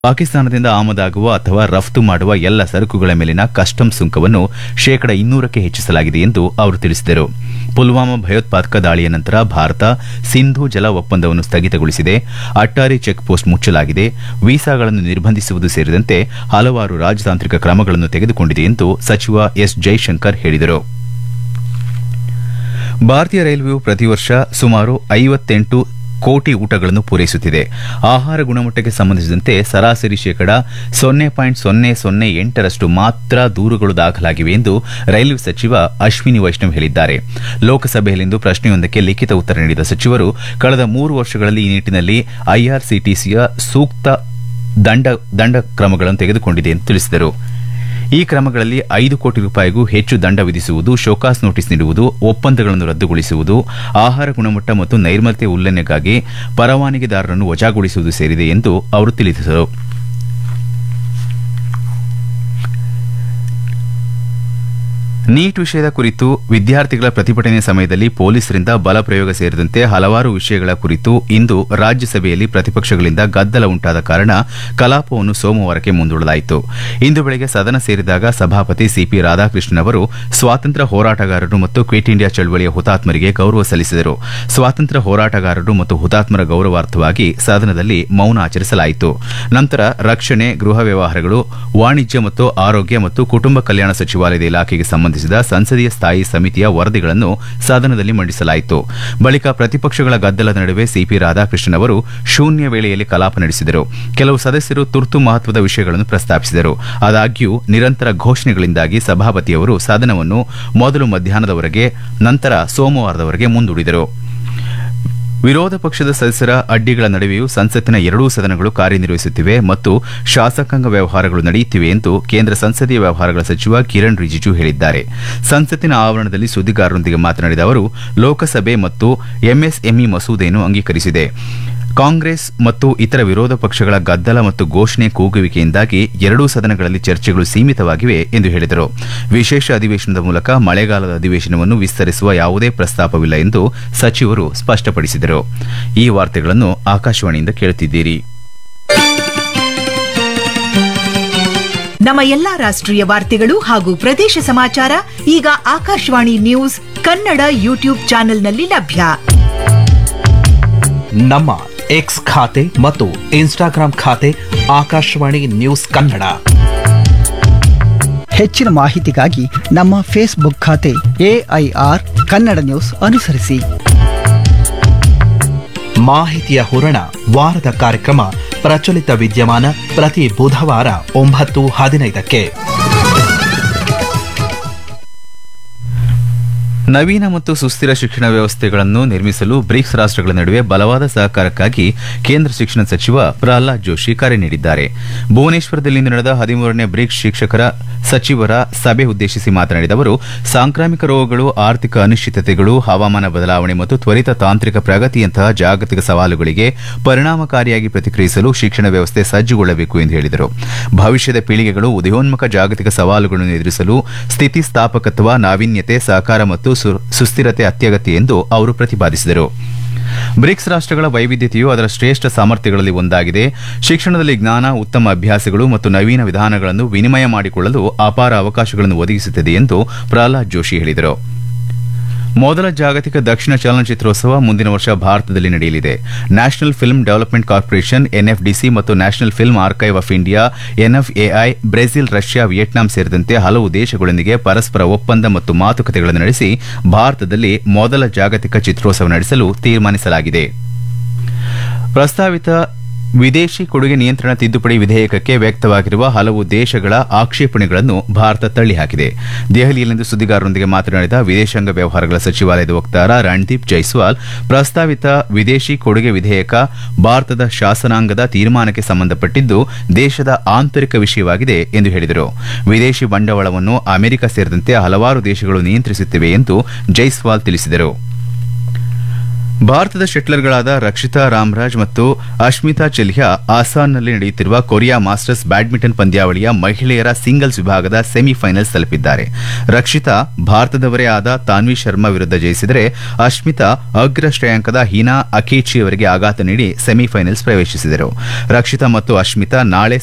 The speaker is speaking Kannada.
ಪಾಕಿಸ್ತಾನದಿಂದ ಆಮದಾಗುವ ಅಥವಾ ರಫ್ತು ಮಾಡುವ ಎಲ್ಲ ಸರಕುಗಳ ಮೇಲಿನ ಕಸ್ಟಮ್ಸ್ ಸುಂಕವನ್ನು ಶೇಕಡ ಇನ್ನೂರಕ್ಕೆ ಹೆಚ್ಚಿಸಲಾಗಿದೆ ಎಂದು ಅವರು ತಿಳಿಸಿದರು ಪುಲ್ವಾಮಾ ಭಯೋತ್ಪಾದಕ ದಾಳಿಯ ನಂತರ ಭಾರತ ಸಿಂಧೂ ಜಲ ಒಪ್ಪಂದವನ್ನು ಸ್ಥಗಿತಗೊಳಿಸಿದೆ ಅಟ್ಟಾರಿ ಚೆಕ್ ಪೋಸ್ಟ್ ಮುಚ್ಚಲಾಗಿದೆ ವೀಸಾಗಳನ್ನು ನಿರ್ಬಂಧಿಸುವುದು ಸೇರಿದಂತೆ ಹಲವಾರು ರಾಜತಾಂತ್ರಿಕ ಕ್ರಮಗಳನ್ನು ತೆಗೆದುಕೊಂಡಿದೆ ಎಂದು ಸಚಿವ ಎಸ್ ಜೈಶಂಕರ್ ಹೇಳಿದರು ಭಾರತೀಯ ರೈಲ್ವೆಯು ಪ್ರತಿ ವರ್ಷ ಸುಮಾರು ಐವತ್ತೆಂಟು ಕೋಟಿ ಊಟಗಳನ್ನು ಪೂರೈಸುತ್ತಿದೆ ಆಹಾರ ಗುಣಮಟ್ಟಕ್ಕೆ ಸಂಬಂಧಿಸಿದಂತೆ ಸರಾಸರಿ ಶೇಕಡ ಸೊನ್ನೆ ಪಾಯಿಂಟ್ ಸೊನ್ನೆ ಸೊನ್ನೆ ಎಂಟರಷ್ಟು ಮಾತ್ರ ದೂರುಗಳು ದಾಖಲಾಗಿವೆ ಎಂದು ರೈಲ್ವೆ ಸಚಿವ ಅಶ್ವಿನಿ ವೈಷ್ಣವ್ ಹೇಳಿದ್ದಾರೆ ಲೋಕಸಭೆಯಲ್ಲಿಂದು ಪ್ರಶ್ನೆಯೊಂದಕ್ಕೆ ಲಿಖಿತ ಉತ್ತರ ನೀಡಿದ ಸಚಿವರು ಕಳೆದ ಮೂರು ವರ್ಷಗಳಲ್ಲಿ ಈ ನಿಟ್ಟಿನಲ್ಲಿ ಐಆರ್ಸಿಟಿಸಿಯ ಸೂಕ್ತ ದಂಡ ದಂಡ ಕ್ರಮಗಳನ್ನು ತೆಗೆದುಕೊಂಡಿದೆ ಎಂದು ತಿಳಿಸಿದರು ಈ ಕ್ರಮಗಳಲ್ಲಿ ಐದು ಕೋಟಿ ರೂಪಾಯಿಗೂ ಹೆಚ್ಚು ದಂಡ ವಿಧಿಸುವುದು ಶೋಕಾಸ್ ನೋಟಿಸ್ ನೀಡುವುದು ಒಪ್ಪಂದಗಳನ್ನು ರದ್ದುಗೊಳಿಸುವುದು ಆಹಾರ ಗುಣಮಟ್ಟ ಮತ್ತು ನೈರ್ಮಲ್ಯ ಉಲ್ಲಂಘನೆಗಾಗಿ ಪರವಾನಗಿದಾರರನ್ನು ವಜಾಗೊಳಿಸುವುದು ಸೇರಿದೆ ಎಂದು ಅವರು ತಿಳಿಸಿದರು ನೀಟ್ ವಿಷಯದ ಕುರಿತು ವಿದ್ಯಾರ್ಥಿಗಳ ಪ್ರತಿಭಟನೆ ಸಮಯದಲ್ಲಿ ಪೊಲೀಸರಿಂದ ಬಲಪ್ರಯೋಗ ಸೇರಿದಂತೆ ಹಲವಾರು ವಿಷಯಗಳ ಕುರಿತು ಇಂದು ರಾಜ್ಯಸಭೆಯಲ್ಲಿ ಪ್ರತಿಪಕ್ಷಗಳಿಂದ ಗದ್ದಲ ಉಂಟಾದ ಕಾರಣ ಕಲಾಪವನ್ನು ಸೋಮವಾರಕ್ಕೆ ಮುಂದೂಡಲಾಯಿತು ಇಂದು ಬೆಳಗ್ಗೆ ಸದನ ಸೇರಿದಾಗ ಸಭಾಪತಿ ಸಿಪಿ ರಾಧಾಕೃಷ್ಣನ್ ಅವರು ಸ್ವಾತಂತ್ರ್ಯ ಹೋರಾಟಗಾರರು ಮತ್ತು ಕ್ವಿಟ್ ಇಂಡಿಯಾ ಚಳವಳಿಯ ಹುತಾತ್ಮರಿಗೆ ಗೌರವ ಸಲ್ಲಿಸಿದರು ಸ್ವಾತಂತ್ರ್ಯ ಹೋರಾಟಗಾರರು ಮತ್ತು ಹುತಾತ್ಮರ ಗೌರವಾರ್ಥವಾಗಿ ಸದನದಲ್ಲಿ ಮೌನ ಆಚರಿಸಲಾಯಿತು ನಂತರ ರಕ್ಷಣೆ ಗೃಹ ವ್ಯವಹಾರಗಳು ವಾಣಿಜ್ಯ ಮತ್ತು ಆರೋಗ್ಯ ಮತ್ತು ಕುಟುಂಬ ಕಲ್ಯಾಣ ಸಚಿವಾಲಯದ ಇಲಾಖೆಗೆ ಸಂಬಂಧಿಸಿದ ಸಂಸದೀಯ ಸ್ಥಾಯಿ ಸಮಿತಿಯ ವರದಿಗಳನ್ನು ಸದನದಲ್ಲಿ ಮಂಡಿಸಲಾಯಿತು ಬಳಿಕ ಪ್ರತಿಪಕ್ಷಗಳ ಗದ್ದಲದ ನಡುವೆ ಸಿಪಿ ರಾಧಾಕೃಷ್ಣನ್ ಅವರು ಶೂನ್ಯ ವೇಳೆಯಲ್ಲಿ ಕಲಾಪ ನಡೆಸಿದರು ಕೆಲವು ಸದಸ್ಯರು ತುರ್ತು ಮಹತ್ವದ ವಿಷಯಗಳನ್ನು ಪ್ರಸ್ತಾಪಿಸಿದರು ಆದಾಗ್ಯೂ ನಿರಂತರ ಘೋಷಣೆಗಳಿಂದಾಗಿ ಸಭಾಪತಿಯವರು ಸದನವನ್ನು ಮೊದಲು ಮಧ್ಯಾಹ್ನದವರೆಗೆ ನಂತರ ಸೋಮವಾರದವರೆಗೆ ಮುಂದೂಡಿದರು ವಿರೋಧ ಪಕ್ಷದ ಸದಸ್ಯರ ಅಡ್ಡಿಗಳ ನಡುವೆಯೂ ಸಂಸತ್ತಿನ ಎರಡೂ ಸದನಗಳು ಕಾರ್ಯನಿರ್ವಹಿಸುತ್ತಿವೆ ಮತ್ತು ಶಾಸಕಾಂಗ ವ್ಯವಹಾರಗಳು ನಡೆಯುತ್ತಿವೆ ಎಂದು ಕೇಂದ್ರ ಸಂಸದೀಯ ವ್ಯವಹಾರಗಳ ಸಚಿವ ಕಿರಣ್ ರಿಜಿಜು ಹೇಳಿದ್ದಾರೆ ಸಂಸತ್ತಿನ ಆವರಣದಲ್ಲಿ ಸುದ್ದಿಗಾರರೊಂದಿಗೆ ಮಾತನಾಡಿದ ಅವರು ಲೋಕಸಭೆ ಮತ್ತು ಎಂಎಸ್ಎಂಇ ಮಸೂದೆಯನ್ನು ಅಂಗೀಕರಿಸಿದೆ ಕಾಂಗ್ರೆಸ್ ಮತ್ತು ಇತರ ವಿರೋಧ ಪಕ್ಷಗಳ ಗದ್ದಲ ಮತ್ತು ಘೋಷಣೆ ಕೂಗುವಿಕೆಯಿಂದಾಗಿ ಎರಡೂ ಸದನಗಳಲ್ಲಿ ಚರ್ಚೆಗಳು ಸೀಮಿತವಾಗಿವೆ ಎಂದು ಹೇಳಿದರು ವಿಶೇಷ ಅಧಿವೇಶನದ ಮೂಲಕ ಮಳೆಗಾಲದ ಅಧಿವೇಶನವನ್ನು ವಿಸ್ತರಿಸುವ ಯಾವುದೇ ಪ್ರಸ್ತಾಪವಿಲ್ಲ ಎಂದು ಸಚಿವರು ಸ್ಪಷ್ಟಪಡಿಸಿದರು ಈ ವಾರ್ತೆಗಳನ್ನು ಆಕಾಶವಾಣಿಯಿಂದ ಕೇಳುತ್ತಿದ್ದೀರಿ ನಮ್ಮ ಎಲ್ಲಾ ರಾಷ್ಟ್ರೀಯ ವಾರ್ತೆಗಳು ಹಾಗೂ ಪ್ರದೇಶ ಸಮಾಚಾರ ಈಗ ಆಕಾಶವಾಣಿ ನ್ಯೂಸ್ ಕನ್ನಡ ಯೂಟ್ಯೂಬ್ ಚಾನೆಲ್ನಲ್ಲಿ ಲಭ್ಯ ನಮ್ಮ ಎಕ್ಸ್ ಖಾತೆ ಮತ್ತು ಇನ್ಸ್ಟಾಗ್ರಾಂ ಖಾತೆ ಆಕಾಶವಾಣಿ ನ್ಯೂಸ್ ಕನ್ನಡ ಹೆಚ್ಚಿನ ಮಾಹಿತಿಗಾಗಿ ನಮ್ಮ ಫೇಸ್ಬುಕ್ ಖಾತೆ ಎಐಆರ್ ಕನ್ನಡ ನ್ಯೂಸ್ ಅನುಸರಿಸಿ ಮಾಹಿತಿಯ ಹೂರಣ ವಾರದ ಕಾರ್ಯಕ್ರಮ ಪ್ರಚಲಿತ ವಿದ್ಯಮಾನ ಪ್ರತಿ ಬುಧವಾರ ಒಂಬತ್ತು ಹದಿನೈದಕ್ಕೆ ನವೀನ ಮತ್ತು ಸುಸ್ಥಿರ ಶಿಕ್ಷಣ ವ್ಯವಸ್ಥೆಗಳನ್ನು ನಿರ್ಮಿಸಲು ಬ್ರಿಕ್ಸ್ ರಾಷ್ಟ್ರಗಳ ನಡುವೆ ಬಲವಾದ ಸಹಕಾರಕ್ಕಾಗಿ ಕೇಂದ್ರ ಶಿಕ್ಷಣ ಸಚಿವ ಪ್ರಹ್ಲಾದ್ ಜೋಶಿ ಕರೆ ನೀಡಿದ್ದಾರೆ ಭುವನೇಶ್ವರದಲ್ಲಿಂದು ನಡೆದ ಹದಿಮೂರನೇ ಬ್ರಿಕ್ಸ್ ಶಿಕ್ಷಕರ ಸಚಿವರ ಸಭೆ ಉದ್ದೇಶಿಸಿ ಮಾತನಾಡಿದ ಅವರು ಸಾಂಕ್ರಾಮಿಕ ರೋಗಗಳು ಆರ್ಥಿಕ ಅನಿಶ್ಚಿತತೆಗಳು ಹವಾಮಾನ ಬದಲಾವಣೆ ಮತ್ತು ತ್ವರಿತ ತಾಂತ್ರಿಕ ಪ್ರಗತಿಯಂತಹ ಜಾಗತಿಕ ಸವಾಲುಗಳಿಗೆ ಪರಿಣಾಮಕಾರಿಯಾಗಿ ಪ್ರತಿಕ್ರಿಯಿಸಲು ಶಿಕ್ಷಣ ವ್ಯವಸ್ಥೆ ಸಜ್ಜುಗೊಳ್ಳಬೇಕು ಎಂದು ಹೇಳಿದರು ಭವಿಷ್ಯದ ಪೀಳಿಗೆಗಳು ಉದಯೋನ್ಮುಖ ಜಾಗತಿಕ ಸವಾಲುಗಳನ್ನು ಎದುರಿಸಲು ಸ್ಥಿತಿಸ್ಥಾಪಕತ್ವ ನಾವೀನ್ಯತೆ ಸಹಕಾರ ಮತ್ತು ಸು- ಸುಸ್ಥಿರತೆ ಅತ್ಯಗತ್ಯ ಎಂದು ಅವರು ಪ್ರತಿಪಾದಿಸಿದರು ಬ್ರಿಕ್ಸ್ ರಾಷ್ಟ್ರಗಳ ವೈವಿಧ್ಯತೆಯು ಅದರ ಶ್ರೇಷ್ಠ ಸಾಮರ್ಥ್ಯಗಳಲ್ಲಿ ಒಂದಾಗಿದೆ ಶಿಕ್ಷಣದಲ್ಲಿ ಜ್ಞಾನ ಉತ್ತಮ ಅಭ್ಯಾಸಗಳು ಮತ್ತು ನವೀನ ವಿಧಾನಗಳನ್ನು ವಿನಿಮಯ ಮಾಡಿಕೊಳ್ಳಲು ಅಪಾರ ಅವಕಾಶಗಳನ್ನು ಒದಗಿಸುತ್ತದೆ ಎಂದು ಪ್ರಹ್ಲಾದ್ ಜೋಶಿ ಹೇಳಿದರು ಮೊದಲ ಜಾಗತಿಕ ದಕ್ಷಿಣ ಚಲನಚಿತ್ರೋತ್ಸವ ಮುಂದಿನ ವರ್ಷ ಭಾರತದಲ್ಲಿ ನಡೆಯಲಿದೆ national film development corporation NFDC ಮತ್ತು national film archive of India NFAI Brazil Russia Vietnam ಸೇರಿದಂತೆ ಹಲವು ದೇಶಗಳೊಂದಿಗೆ ಪರಸ್ಪರ ಒಪ್ಪಂದ ಮತ್ತು ಮಾತುಕತೆಗಳನ್ನು ನಡೆಸಿ ಭಾರತದಲ್ಲಿ ಮೊದಲ ಜಾಗತಿಕ ಚಿತ್ರೋತ್ಸವ ನಡೆಸಲು ತೀರ್ಮಾನಿಸಲಾಗಿದೆ ಪ್ರಸ್ತಾವಿತ ವಿದೇಶಿ ಕೊಡುಗೆ ನಿಯಂತ್ರಣ ತಿದ್ದುಪಡಿ ವಿಧೇಯಕಕ್ಕೆ ವ್ಯಕ್ತವಾಗಿರುವ ಹಲವು ದೇಶಗಳ ಆಕ್ಷೇಪಣೆಗಳನ್ನು ಭಾರತ ತಳ್ಳಿಹಾಕಿದೆ ದೆಹಲಿಯಲ್ಲಿಂದು ಸುದ್ದಿಗಾರರೊಂದಿಗೆ ಮಾತನಾಡಿದ ವಿದೇಶಾಂಗ ವ್ಯವಹಾರಗಳ ಸಚಿವಾಲಯದ ವಕ್ತಾರ ರಣದೀಪ್ ಜೈಸ್ವಾಲ್ ಪ್ರಸ್ತಾವಿತ ವಿದೇಶಿ ಕೊಡುಗೆ ವಿಧೇಯಕ ಭಾರತದ ಶಾಸನಾಂಗದ ತೀರ್ಮಾನಕ್ಕೆ ಸಂಬಂಧಪಟ್ಟಿದ್ದು ದೇಶದ ಆಂತರಿಕ ವಿಷಯವಾಗಿದೆ ಎಂದು ಹೇಳಿದರು ವಿದೇಶಿ ಬಂಡವಾಳವನ್ನು ಅಮೆರಿಕ ಸೇರಿದಂತೆ ಹಲವಾರು ದೇಶಗಳು ನಿಯಂತ್ರಿಸುತ್ತಿವೆ ಎಂದು ಜೈಸ್ವಾಲ್ ತಿಳಿಸಿದರು ಭಾರತದ ಶೆಟ್ಲರ್ಗಳಾದ ರಕ್ಷಿತಾ ರಾಮರಾಜ್ ಮತ್ತು ಅಶ್ಮಿತಾ ಚೆಲಿಯಾ ಆಸಾನ್ನಲ್ಲಿ ನಡೆಯುತ್ತಿರುವ ಕೊರಿಯಾ ಮಾಸ್ಟರ್ಸ್ ಬ್ಯಾಡ್ಮಿಂಟನ್ ಪಂದ್ಯಾವಳಿಯ ಮಹಿಳೆಯರ ಸಿಂಗಲ್ಸ್ ವಿಭಾಗದ ಸೆಮಿಫೈನಲ್ಸ್ ತಲುಪಿದ್ದಾರೆ ರಕ್ಷಿತಾ ಭಾರತದವರೇ ಆದ ತಾನ್ವಿ ಶರ್ಮಾ ವಿರುದ್ಧ ಜಯಿಸಿದರೆ ಅಶ್ಮಿತಾ ಅಗ್ರ ಶ್ರೇಯಾಂಕದ ಹೀನಾ ಅಕೇಚಿ ಅವರಿಗೆ ಆಘಾತ ನೀಡಿ ಸೆಮಿಫೈನಲ್ಸ್ ಪ್ರವೇಶಿಸಿದರು ರಕ್ಷಿತಾ ಮತ್ತು ಅಶ್ಮಿತಾ ನಾಳೆ